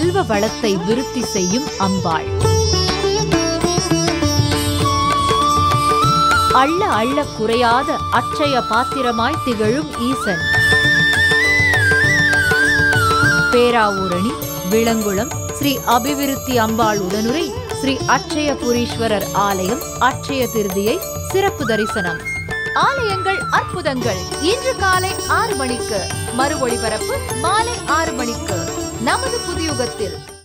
செல்வ வளத்தை விருத்தி செய்யும் அம்பாள் அள்ள அள்ள குறையாத அட்சய பாத்திரமாய் திகழும் ஈசன் பேராவூரணி விளங்குளம் ஸ்ரீ அபிவிருத்தி அம்பாள் உடனுரை ஸ்ரீ அட்சயபுரீஸ்வரர் ஆலயம் அட்சய திருதியை சிறப்பு தரிசனம் ஆலயங்கள் அற்புதங்கள் இன்று காலை ஆறு மணிக்கு மறு ஒளிபரப்பு மாலை ஆறு மணிக்கு நமது புதியுகத்தில்